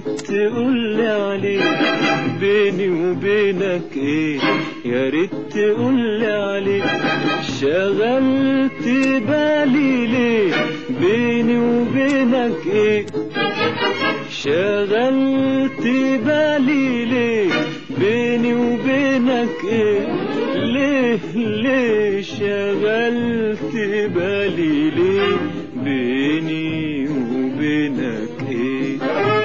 ريت تقولي عليه بيني وبينك ايه يا ريت تقولي عليه شغلت بالي ليه بيني وبينك ايه شغلت بالي ليه بيني وبينك ايه ليه ليه شغلت بالي ليه بيني وبينك ايه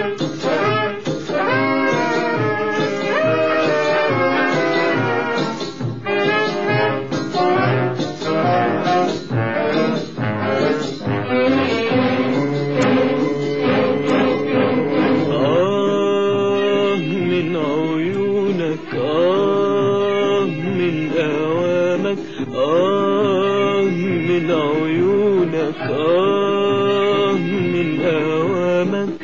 آه من عيونك آه من أوامك آه من عيونك آه من أوامك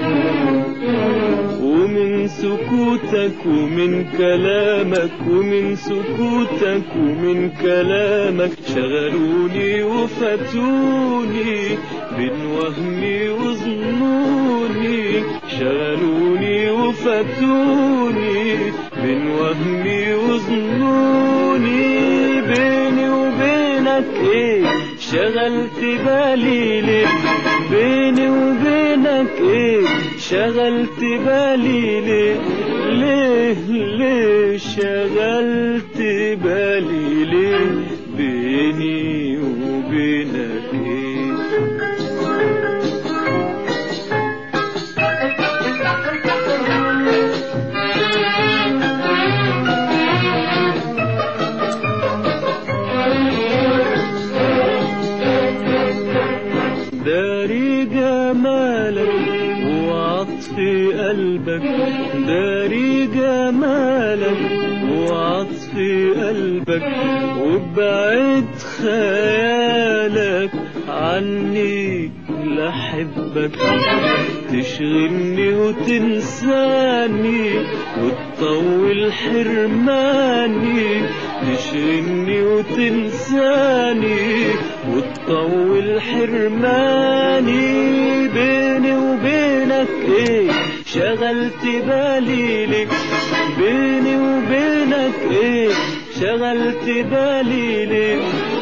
ومن سكوتك ومن كلامك ومن سكوتك ومن كلامك شغلوني وفتوني بين وهمي وظنوني شغلوني وفتوني بين وهمي وظنوني بيني وبينك ايه شغلت بالي ليه بيني وبينك ايه شغلت بالي ليه ليه ليه شغلت بالي ليه بيني وبينك ايه داري جمالك وعطف قلبك داري جمالك وعطف قلبك وبعد خيالك عني لحبك تشغلني وتنساني وتطول حرماني تشغلني وتنساني وتطول حرماني بيني وبينك ايه شغلت بالي لك بيني وبينك ايه شغلت بالي لك